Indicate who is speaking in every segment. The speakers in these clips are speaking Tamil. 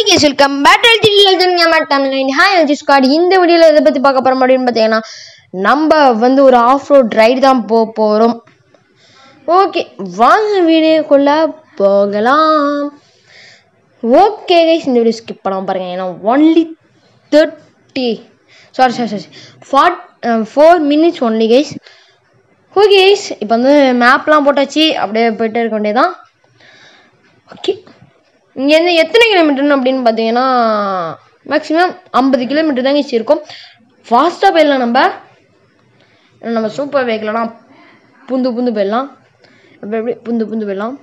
Speaker 1: case welcome battle TDL Tamil hi அல்ஜி ஸ்குவாட் இந்த வீடியோவில் எதை பற்றி பார்க்க போகிறோம் அப்படின்னு பார்த்தீங்கன்னா நம்ம வந்து ஒரு ஆஃப் ரோட் ரைடு தான் போக போகிறோம் ஓகே வாங்க வீடியோக்குள்ள போகலாம் ஓகே கைஸ் இந்த வீடியோ ஸ்கிப் பண்ணாம பாருங்க ஏன்னா only thirty sorry sorry sorry forty four minutes only guys okay guys இப்போ வந்து மேப்லாம் போட்டாச்சு அப்படியே போயிட்டே இருக்க வேண்டியதான் ஓகே இங்கேருந்து எத்தனை கிலோமீட்டர்னு அப்படின்னு பார்த்தீங்கன்னா மேக்ஸிமம் ஐம்பது கிலோமீட்டர் தாங்க ஈஸி இருக்கும் ஃபாஸ்ட்டாக போயிடலாம் நம்ம நம்ம சூப்பர் வெஹிக்கிளலாம் புந்து புந்து போயிடலாம் அப்படி எப்படி புந்து புந்து போயிடலாம்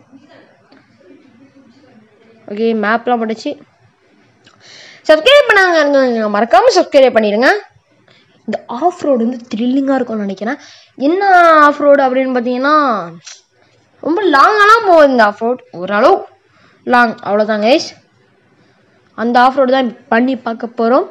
Speaker 1: ஓகே மேப்லாம் போட்டுச்சு சப்ஸ்கிரைப் பண்ணாங்க மறக்காமல் சப்ஸ்கிரைப் பண்ணிடுங்க இந்த ஆஃப் ரோடு வந்து த்ரில்லிங்காக இருக்கும்னு நினைக்கிறேன் என்ன ஆஃப் ரோடு அப்படின்னு பார்த்தீங்கன்னா ரொம்ப லாங்காலாம் போகுது இந்த ஆஃப் ரோட் ஓரளவு லாங் அவ்வளோதான் கைஸ் அந்த ஆஃப் ரோடு தான் பண்ணி பார்க்க போகிறோம்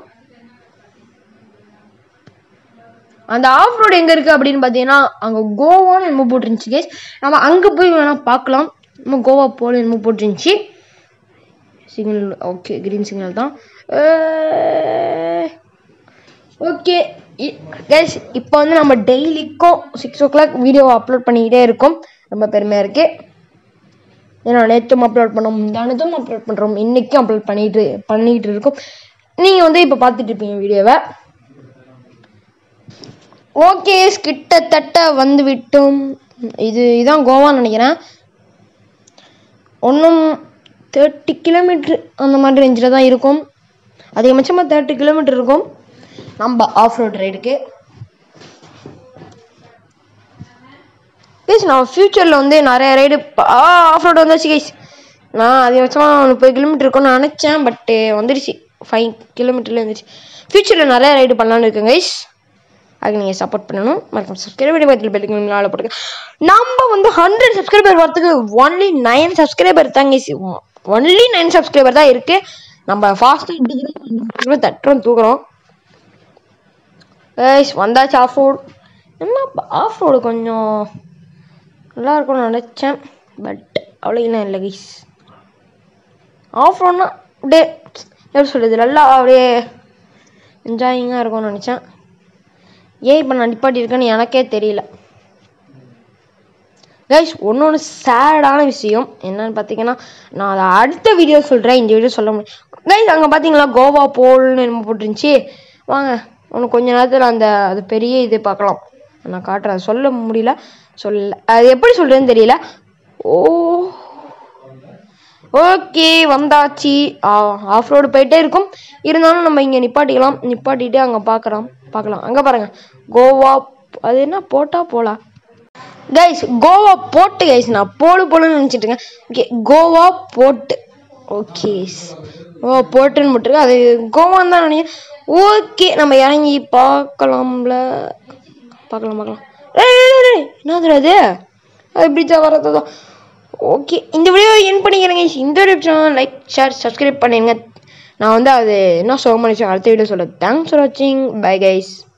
Speaker 1: அந்த ஆஃப் ரோடு எங்கே இருக்குது அப்படின்னு பார்த்தீங்கன்னா அங்கே கோவான்னு என்னமோ போட்டுருந்துச்சு கைஸ் நம்ம அங்கே போய் வேணால் பார்க்கலாம் நம்ம கோவா போல என்னமோ போட்டுருந்துச்சு சிக்னல் ஓகே க்ரீன் சிக்னல் தான் ஓகே கைஸ் இப்போ வந்து நம்ம டெய்லிக்கும் six o'clock video upload பண்ணிக்கிட்டே இருக்கோம் ரொம்ப பெருமையாக இருக்குது ஏன்னா நேற்றும் அப்லோட் பண்ணோம் முந்தானதும் அப்லோட் பண்ணுறோம் இன்றைக்கும் அப்லோட் பண்ணிட்டு பண்ணிக்கிட்டு இருக்கோம் நீங்கள் வந்து இப்போ பார்த்துட்டு இருப்பீங்க வீடியோவை ஓகே கிட்டத்தட்ட வந்து விட்டோம் இது இதான் கோவான்னு நினைக்கிறேன் ஒன்றும் தேர்ட்டி கிலோமீட்ரு அந்த மாதிரி ரேஞ்சில் தான் இருக்கும் அதிகபட்சமாக தேர்ட்டி கிலோமீட்டர் இருக்கும் நம்ம ஆஃப் ரோட் ரைடுக்கு கைஸ் நான் ஃப்யூச்சரில் வந்து நிறைய ரைடு ஆஃப் ரோடு வந்துச்சு கைஸ் நான் அதிகபட்சமாக முப்பது கிலோமீட்டர் இருக்கும்னு நினச்சேன் பட்டு வந்துடுச்சு ஃபைவ் கிலோமீட்டர்ல வந்துடுச்சு ஃப்யூச்சரில் நிறைய ரைடு பண்ணலான்னு இருக்கேன் கைஸ் அதுக்கு நீங்கள் சப்போர்ட் பண்ணணும் மறக்காம சப்ஸ்கிரைப் பண்ணி பக்கத்தில் பெல்லுக்கு ஆள போட்டுங்க நம்ம வந்து ஹண்ட்ரட் சப்ஸ்கிரைபர் வரதுக்கு ஒன்லி நைன் சப்ஸ்கிரைபர் தாங்க ஒன்லி நைன் சப்ஸ்கிரைபர் தான் இருக்குது நம்ம ஃபாஸ்ட்டாக எடுத்துக்கிறோம் தட்டுறோம் தூக்குறோம் கைஸ் வந்தாச்சு ஆஃப் ரோடு என்ன ஆஃப் ரோடு கொஞ்சம் நல்லா இருக்கும்னு நினச்சேன் பட் அவ்வளோ இல்லை இல்லை கைஸ் ஆஃப் ரோட்னா அப்படியே எப்படி சொல்கிறது நல்லா அப்படியே என்ஜாயிங்காக இருக்கும்னு நினச்சேன் ஏன் இப்போ நான் நிப்பாட்டியிருக்கேன்னு எனக்கே தெரியல கைஸ் ஒன்று ஒன்று சேடான விஷயம் என்னன்னு பார்த்தீங்கன்னா நான் அதை அடுத்த வீடியோ சொல்கிறேன் இந்த வீடியோ சொல்ல முடியும் கைஸ் அங்கே பார்த்தீங்களா கோவா போல்னு என்னமோ போட்டுருந்துச்சு வாங்க இன்னும் கொஞ்ச நேரத்தில் அந்த அது பெரிய இது பார்க்கலாம் நான் காட்டுறேன் சொல்ல முடியல சொல்ல அது எப்படி சொல்கிறேன்னு தெரியல ஓ ஓகே வந்தாச்சு ஆஃப் ரோடு போயிட்டே இருக்கும் இருந்தாலும் நம்ம இங்கே நிப்பாட்டிக்கலாம் நிப்பாட்டிட்டு அங்கே பார்க்குறோம் பார்க்கலாம் அங்கே பாருங்கள் கோவா அது என்ன போட்டா போலா கைஸ் கோவா போட்டு கைஸ் நான் போடு போடுன்னு நினச்சிட்டு இருக்கேன் ஓகே கோவா போட்டு ஓகே ஓ போட்டுன்னு போட்டுருக்கு அது கோவான்னு தான் நினைக்கிறேன் ஓகே நம்ம இறங்கி பார்க்கலாம்ல பார்க்கலாம் பார்க்கலாம் என்னது அது அது இப்படி தான் வரது தான் ஓகே இந்த வீடியோ என் பண்ணிக்கிறேங்க இந்த வீடியோ லைக் ஷேர் சப்ஸ்கிரைப் பண்ணிடுங்க நான் வந்து அது என்ன சொல்ல முடிச்சு அடுத்த வீடியோ சொல்ல தேங்க்ஸ் ஃபார் வாட்சிங் பை கைஸ்